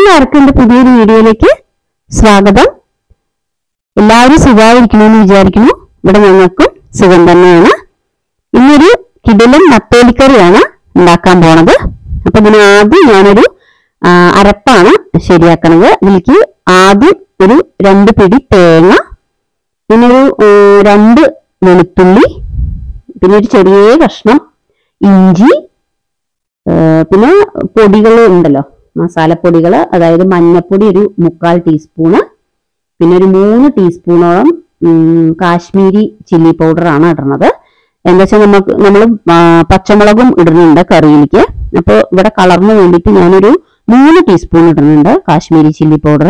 എല്ലാവർക്കും എന്റെ പുതിയൊരു വീഡിയോയിലേക്ക് സ്വാഗതം എല്ലാവരും സുഖമായിരിക്കണമെന്ന് വിചാരിക്കുന്നു ഇവിടെ ഞങ്ങൾക്കും സുഖം തന്നെയാണ് ഇന്നൊരു കിടിലൻ നത്തോലിക്കറിയാണ് ഉണ്ടാക്കാൻ പോണത് അപ്പൊ ഇതിന് ആദ്യം ഞാനൊരു ആ, അരപ്പാണ് ശരിയാക്കണത് ഇതിലേക്ക് ആദ്യം ഒരു രണ്ട് പിടി തേങ്ങ പിന്നെ ഒരു ഏർ, രണ്ട് വെളുത്തുള്ളി പിന്നെ ഒരു ചെറിയ കഷ്ണം ഇഞ്ചി ഏർ, പിന്നെ പൊടികൾ ഉണ്ടല്ലോ മസാലപ്പൊടികൾ അതായത് മഞ്ഞപ്പൊടി ഒരു മുക്കാൽ ടീസ്പൂണ് പിന്നെ ഒരു മൂന്ന് ടീസ്പൂണോളം ഉം, കാശ്മീരി ചില്ലി പൗഡറാണ് ഇടുന്നത് എന്താ വെച്ചാൽ നമുക്ക് നമ്മൾ പച്ചമുളകും ഇടുന്നുണ്ട് കറിയിലേക്ക് അപ്പോൾ ഇവിടെ കളറിന് വേണ്ടിയിട്ട് ഞാനൊരു മൂന്ന് ടീസ്പൂൺ ഇടുന്നുണ്ട് കാശ്മീരി ചില്ലി പൗഡർ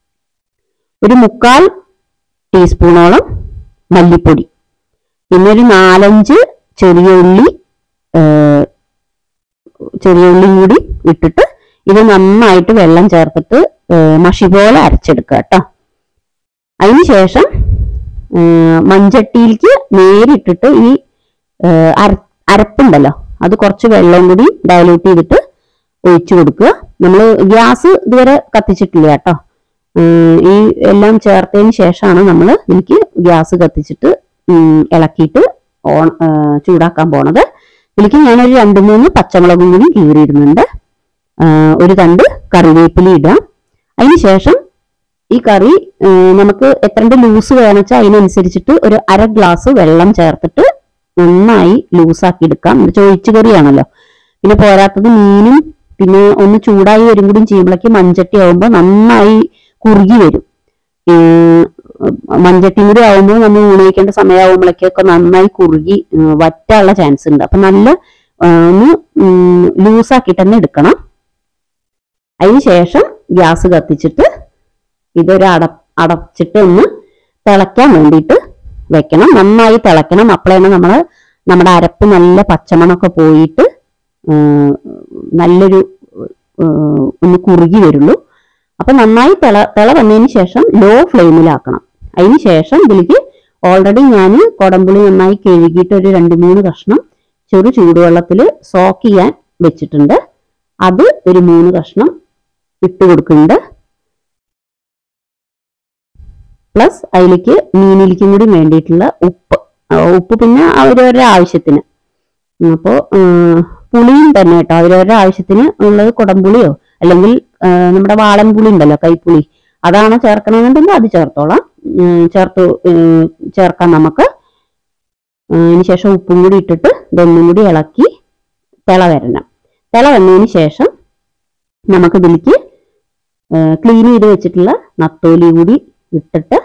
ഒരു മുക്കാൽ ടീസ്പൂണോളം മല്ലിപ്പൊടി പിന്നെ ഒരു നാലഞ്ച് ചെറിയ ഉള്ളി ഏർ, ചെറിയ ഉള്ളിയും കൂടി ഇട്ടിട്ട് ഇത് നന്നായിട്ട് വെള്ളം ചേർത്തിട്ട് ഏർ, മഷി പോലെ അരച്ചെടുക്കുക കേട്ടോ അതിനുശേഷം ഏർ, മൺചട്ടിയിലേക്ക് നേരിട്ടിട്ട് ഈ ഏർ, അര- അരപ്പുണ്ടല്ലോ അത് കുറച്ച് വെള്ളം കൂടി ഡയലൂട്ട് ചെയ്തിട്ട് ഒഴിച്ചു കൊടുക്കുക നമ്മൾ ഗ്യാസ് ഇതുവരെ കത്തിച്ചിട്ടില്ല കേട്ടോ ഉം, ഈ എല്ലാം ചേർത്തതിന് ശേഷമാണ് നമ്മൾ ഇതിലേക്ക് ഗ്യാസ് കത്തിച്ചിട്ട് ഉം, ഇളക്കിയിട്ട് ഓൺ ഏർ, ചൂടാക്കാൻ പോണത് ഇതിലേക്ക് ഞാനൊരു രണ്ട് മൂന്ന് പച്ചമുളകും കൂടി കീറിയിടുന്നുണ്ട് ആഹ് ഒരു തണ്ട് കറിവേപ്പില ഇടാം അതിനുശേഷം ഈ കറി ആഹ് നമുക്ക് എത്രണ്ട് ലൂസ് വേണം വെച്ചാൽ അതിനനുസരിച്ചിട്ട് ഒരു അര ഗ്ലാസ് വെള്ളം ചേർത്തിട്ട് നന്നായി ലൂസാക്കി എടുക്കാം ഇത് ചോദിച്ചു കറിയാണല്ലോ പിന്നെ പോരാത്തത് മീനും പിന്നെ ഒന്ന് ചൂടായി വരും കൂടി ചെയ്യുമ്പോഴേക്ക് മൺചട്ടി ആവുമ്പോൾ നന്നായി കുറുകി വരും ഏർ മൺചട്ടിയും കൂടി ആവുമ്പോൾ നമ്മൾ ഊണിയിക്കേണ്ട സമയമാകുമ്പോഴേക്കൊക്കെ നന്നായി കുറുകി ഉം, വറ്റാനുള്ള ചാൻസ് ഉണ്ട് അപ്പൊ നല്ല ആ, ഒന്ന് ലൂസാക്കിയിട്ട് തന്നെ എടുക്കണം അതിന് ശേഷം ഗ്യാസ് കത്തിച്ചിട്ട് ഇതൊരു അട അടച്ചിട്ട് ഒന്ന് തിളയ്ക്കാൻ വേണ്ടിയിട്ട് വെക്കണം നന്നായി തിളയ്ക്കണം അപ്പോഴാണ് നമ്മൾ നമ്മുടെ അരപ്പ് നല്ല പച്ചമണമൊക്കെ പോയിട്ട് ഉം, നല്ലൊരു ഉം, ഒന്ന് കുറുകി വരുള്ളൂ അപ്പൊ നന്നായി തിള തിള വന്നതിന് ശേഷം ലോ ഫ്ലെയിമിലാക്കണം അതിന് ശേഷം ഇതിലേക്ക് ഓൾറെഡി ഞാൻ കുടംപുളി നന്നായി കഴുകിയിട്ട് ഒരു രണ്ട് മൂന്ന് കഷ്ണം ചെറു ചൂടുവെള്ളത്തിൽ സോക്ക് ചെയ്യാൻ വെച്ചിട്ടുണ്ട് അത് ഒരു മൂന്ന് കഷ്ണം ഇട്ട് കൊടുക്കുന്നുണ്ട് പ്ലസ് അതിലേക്ക് മീനിലേക്കും കൂടി വേണ്ടിയിട്ടുള്ള ഉപ്പ് ആ, ഉപ്പ് പിന്നെ അവരവരുടെ ആവശ്യത്തിന് അപ്പോൾ പുളിയും തന്നെ കേട്ടോ അവരവരുടെ ആവശ്യത്തിന് ഉള്ളത് കുടംപുളിയോ അല്ലെങ്കിൽ ആ, നമ്മുടെ വാളൻ പുളി ഉണ്ടല്ലോ കൈപ്പുളി അതാണ് ചേർക്കണമെന്നുണ്ടെങ്കിൽ അത് ചേർത്തോളാം ഉം, ചേർത്ത് ഉം, ചേർക്കാം നമുക്ക് ഉം, അതിന് ശേഷം ഉപ്പും കൂടി ഇട്ടിട്ട് ഇതൊന്നും കൂടി ഇളക്കി തിള വരണം തിള വന്നതിന് ശേഷം നമുക്ക് ഇതിലേക്ക് ക്ലീൻ ചെയ്ത് വെച്ചിട്ടുള്ള നത്തോലി കൂടി ഇട്ടിട്ട്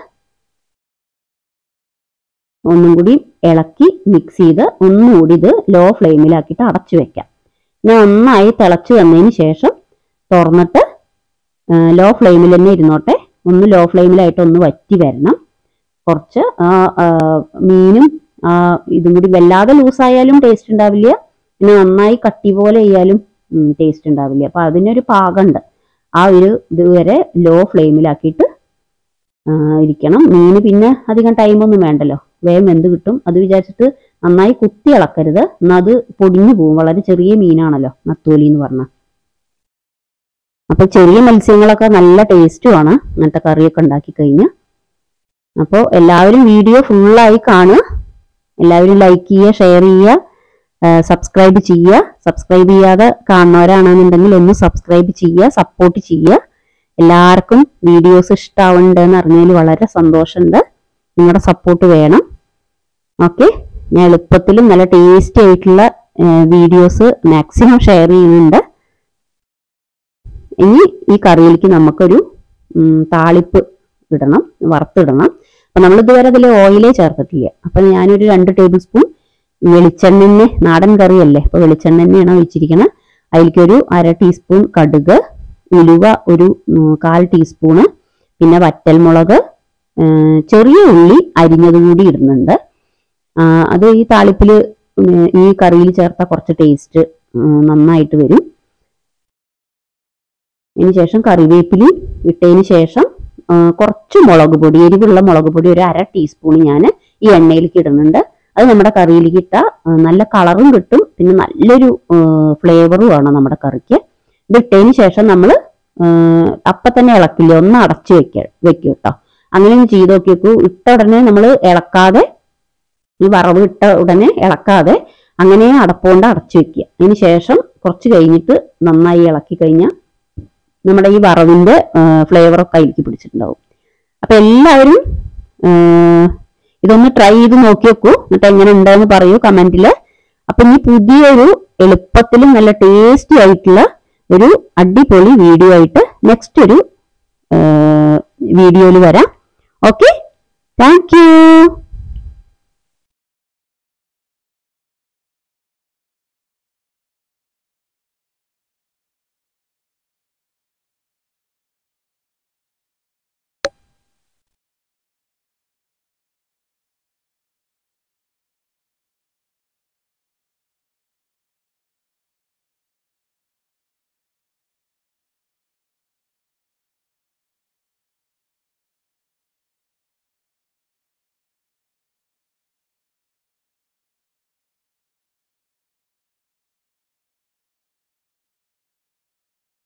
ഒന്നും കൂടി ഇളക്കി മിക്സ് ചെയ്ത് ഒന്നുകൂടി ഇത് ലോ ഫ്ലെയിമിലാക്കിയിട്ട് അടച്ചു വെക്കാം പിന്നെ നന്നായി തിളച്ച് വന്നതിന് ശേഷം തുറന്നിട്ട് ലോ ഫ്ലെയിമിൽ തന്നെ ഇരുന്നോട്ടെ ഒന്ന് ലോ ഫ്ലെയിമിലായിട്ട് ഒന്ന് വറ്റി വരണം കുറച്ച് ആ ആ, മീനും ആ, ഇതും കൂടി വല്ലാതെ ലൂസായാലും ടേസ്റ്റ് ഉണ്ടാവില്ല പിന്നെ നന്നായി കട്ടി പോലെ ചെയ്യാലും ടേസ്റ്റ് ഉണ്ടാവില്ല അപ്പൊ അതിനൊരു പാകമുണ്ട് ആ ഒരു ഇതുവരെ ലോ ഫ്ലെയിമിലാക്കിയിട്ട് ആ, ഇരിക്കണം മീന് പിന്നെ അധികം ടൈമൊന്നും വേണ്ടല്ലോ വേഗം വെന്ത് കിട്ടും അത് വിചാരിച്ചിട്ട് നന്നായി കുത്തി ഇളക്കരുത് എന്നാൽ അത് പൊടിഞ്ഞു പോകും വളരെ ചെറിയ മീനാണല്ലോ നത്തോലി എന്ന് പറഞ്ഞാൽ അപ്പൊ ചെറിയ മത്സ്യങ്ങളൊക്കെ നല്ല ടേസ്റ്റുമാണ് അങ്ങനത്തെ കറിയൊക്കെ ഉണ്ടാക്കി കഴിഞ്ഞാൽ അപ്പോൾ എല്ലാവരും വീഡിയോ ഫുള്ളായി കാണുക എല്ലാവരും ലൈക്ക് ചെയ്യുക ഷെയർ ചെയ്യുക സബ്സ്ക്രൈബ് ചെയ്യുക സബ്സ്ക്രൈബ് ചെയ്യാതെ കാണുന്നവരാണെന്നുണ്ടെങ്കിൽ ഒന്ന് സബ്സ്ക്രൈബ് ചെയ്യുക സപ്പോർട്ട് ചെയ്യുക എല്ലാവർക്കും വീഡിയോസ് ഇഷ്ടാവുന്നുണ്ടെന്ന് അറിഞ്ഞതിൽ വളരെ സന്തോഷമുണ്ട് നിങ്ങളുടെ സപ്പോർട്ട് വേണം ഓക്കെ ഞാൻ എളുപ്പത്തിലും നല്ല ടേസ്റ്റി ആയിട്ടുള്ള വീഡിയോസ് മാക്സിമം ഷെയർ ചെയ്യുന്നുണ്ട് ഇനി ഈ കറിയിലേക്ക് നമുക്കൊരു ഉം, താളിപ്പ് ഇടണം വറുത്തിടണം അപ്പൊ നമ്മൾ ഇതുവരെ അതിൽ ഓയിലേ ചേർത്തിട്ടില്ല അപ്പൊ ഞാനൊരു രണ്ട് ടേബിൾ സ്പൂൺ വെളിച്ചെണ്ണ നാടൻ കറിയല്ലേ അപ്പൊ വെളിച്ചെണ്ണ തന്നെയാണ് ഒഴിച്ചിരിക്കുന്നത് അതിലേക്ക് ഒരു അര ടീസ്പൂൺ കടുക് ഉലുവ ഒരു ഉം, കാൽ ടീസ്പൂണ് പിന്നെ വറ്റൽമുളക് ഏർ, ചെറിയ ഉള്ളി അരിഞ്ഞത് കൂടി ഇടുന്നുണ്ട് ആ, അത് ഈ താളിപ്പില് ഉം, ഈ കറിയിൽ ചേർത്ത കുറച്ച് ടേസ്റ്റ് നന്നായിട്ട് വരും അതിന് ശേഷം കറിവേപ്പിലി ഇട്ടതിന് ശേഷം ആ, കുറച്ച് മുളക് പൊടി എരിവുള്ള മുളക് പൊടി ഒരു അര ടീസ്പൂൺ ഞാൻ ഈ എണ്ണയിലേക്ക് ഇടുന്നുണ്ട് അത് നമ്മുടെ കറിയിലേക്ക് ഇട്ടാൽ നല്ല കളറും കിട്ടും പിന്നെ നല്ലൊരു ഫ്ലേവറും ആണ് നമ്മുടെ കറിക്ക് ഇത് ഇട്ടതിന് ശേഷം നമ്മൾ അപ്പൊ തന്നെ ഇളക്കില്ല ഒന്ന് അടച്ചു വെക്ക വെക്കും കേട്ടോ അങ്ങനെ ഒന്ന് ചെയ്ത് നോക്കി നോക്കൂ ഇട്ട ഉടനെ നമ്മൾ ഇളക്കാതെ ഈ വറവ് ഇട്ട ഉടനെ ഇളക്കാതെ അങ്ങനെ അടപ്പുകൊണ്ട് അടച്ചു വെക്കുക അതിന് ശേഷം കുറച്ച് കഴിഞ്ഞിട്ട് നന്നായി ഇളക്കി കഴിഞ്ഞാൽ നമ്മുടെ ഈ വറവിന്റെ ഫ്ലേവറൊക്കെ അതിലേക്ക് പിടിച്ചിട്ടുണ്ടാവും അപ്പൊ എല്ലാവരും ആ, ഇതൊന്ന് ട്രൈ ചെയ്ത് നോക്കി നോക്കൂ എന്നിട്ട് എങ്ങനെ ഉണ്ടെന്ന് പറയൂ കമന്റിൽ അപ്പൊ ഈ പുതിയൊരു എളുപ്പത്തിലും നല്ല ടേസ്റ്റി ആയിട്ടുള്ള ഒരു അടിപൊളി വീഡിയോ ആയിട്ട് നെക്സ്റ്റ് ഒരു വീഡിയോയിൽ വരാം ഓക്കെ താങ്ക് യു